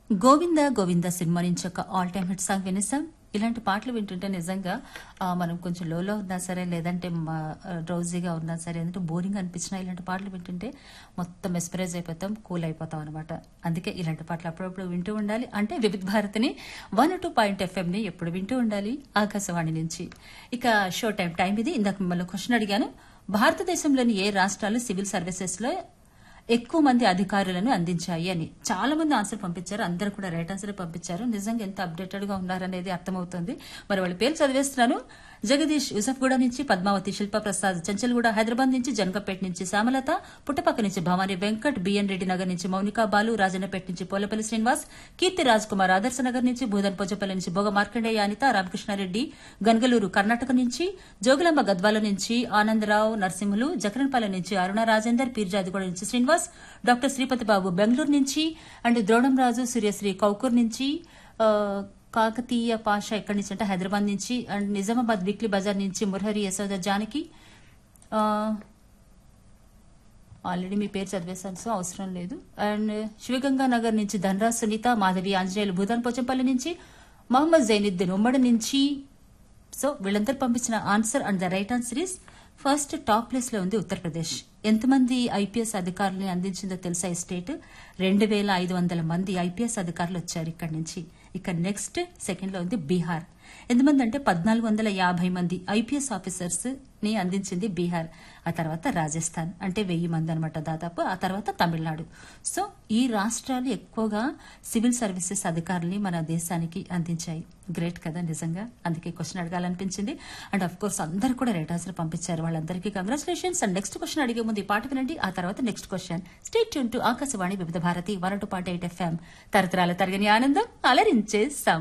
Govinda Govinda cinema నుంచి ఒక all time hit song వినేసాం ఇలాంటి పాటలు వింటుంటే నిజంగా ఆ, మనం కొంచెం లోలో ఉన్నా సరే లేదంటే డ్రౌజీగా ఉన్నా సరే అంటే బోరింగ్ అనిపించినా ఇలాంటి పాటలు వింటుంటే మొత్తం మెస్పరైజ్ అయిపోతాం కూల్ అయిపోతాం అనమాట అందుకే ఇలాంటి పాటలు అప్పుడప్పుడు వింటూ ఉండాలి అంటే వివిధ భారతిని వన్ టూ పాయింట్ ఎఫ్ఎం ని ఎప్పుడు వింటూ ఉండాలి ఆకాశవాణి నుంచి ఇక షో టైం టైం ఇది ఇందాక మిమ్మల్ని క్వశ్చన్ అడిగాను భారతదేశంలోని ఏ రాష్ట్రాలు సివిల్ సర్వీసెస్ లో ఎక్కువ మంది అధికారులను అందించాయి అని చాలా మంది ఆన్సర్ పంపించారు అందరూ కూడా రైట్ ఆన్సర్ పంపించారు నిజంగా ఎంత అప్డేటెడ్ గా ఉన్నారనేది అర్థమవుతుంది మరి వాళ్ళ పేరు చదివేస్తున్నాను జగదీష్ యూసఫ్గూడ నుంచి పద్మావతి శిల్ప ప్రసాద్ చంచల్గూడ హైదరాబాద్ నుంచి జనకపేట నుంచి శ్యామలత పుట్టపక్క నుంచి భవానీ వెంకట్ బిఎన్ రెడ్డి నగర్ నుంచి మౌనికా బాలు రాజన్నపేట నుంచి పోలపల్లి శ్రీనివాస్ కీర్తి రాజ్ కుమార్ ఆదర్శ నగర్ నుంచి భూదన్ పోచపల్లి నుంచి బోగ మార్కండేయ అనిత రామకృష్ణారెడ్డి గన్గలూరు కర్ణాటక నుంచి జోగులాంబ గద్వాల నుంచి ఆనందరావు నరసింహులు జకరన్పాలెం నుంచి అరుణ రాజేందర్ పీర్జాదిగూడ నుంచి శ్రీనివాస్ డాక్టర్ శ్రీపతి బాబు బెంగళూరు నుంచి అండ్ ద్రోణం రాజు సూర్యశ్రీ కౌకూర్ నుంచి ఆ, కాకతీయ పాష ఎక్కడి నుంచి అంటే హైదరాబాద్ నుంచి అండ్ నిజామాబాద్ వీక్లీ బజార్ నుంచి మురహరి యశోద జానకి ఆ, ఆల్రెడీ మీ పేరు చదివేశాను సో అవసరం లేదు అండ్ శివగంగా నగర్ నుంచి ధనరాజ్ సునీత మాధవి ఆంజనేయులు భూదాన్ పోచంపల్లి నుంచి మహమ్మద్ జైనుద్దీన్ ఉమ్మడి నుంచి సో వీళ్ళందరూ పంపించిన answer and the right answer is first top place లో ఉంది ఉత్తరప్రదేశ్ ఎంతమంది ఐపీఎస్ అధికారులని అందించిందో తెలుసా ఈ స్టేట్ రెండు వేల ఐదు వందల మంది ఐపీఎస్ అధికారులు వచ్చారు ఇక్కడ నుంచి ఇక నెక్స్ట్ సెకండ్ లో ఉంది బీహార్ ఎంతమంది అంటే పద్నాలుగు వందల యాభై మంది ఐపీఎస్ ఆఫీసర్స్ ని అందించింది బీహార్ ఆ తర్వాత రాజస్థాన్ అంటే వెయ్యి మంది అనమాట దాదాపు ఆ తర్వాత తమిళనాడు సో ఈ రాష్ట్రాలు ఎక్కువగా సివిల్ సర్వీసెస్ అధికారుల్ని మన దేశానికి అందించాయి గ్రేట్ కదా నిజంగా అందుకే క్వశ్చన్ అడగాలనిపించింది అండ్ అఫ్ కోర్స్ అందరు కూడా రైట్ ఆన్సర్ పంపించారు వాళ్ళందరికీ కంగ్రాచులేషన్స్ అండ్ నెక్స్ట్ క్వశ్చన్ అడిగే ముందు ఈ పాట వినండి ఆ తర్వాత next question stay tuned to Akashvani Vividh Bharati one two point eight F M తరతరాల తరగని ఆనందం అలరించే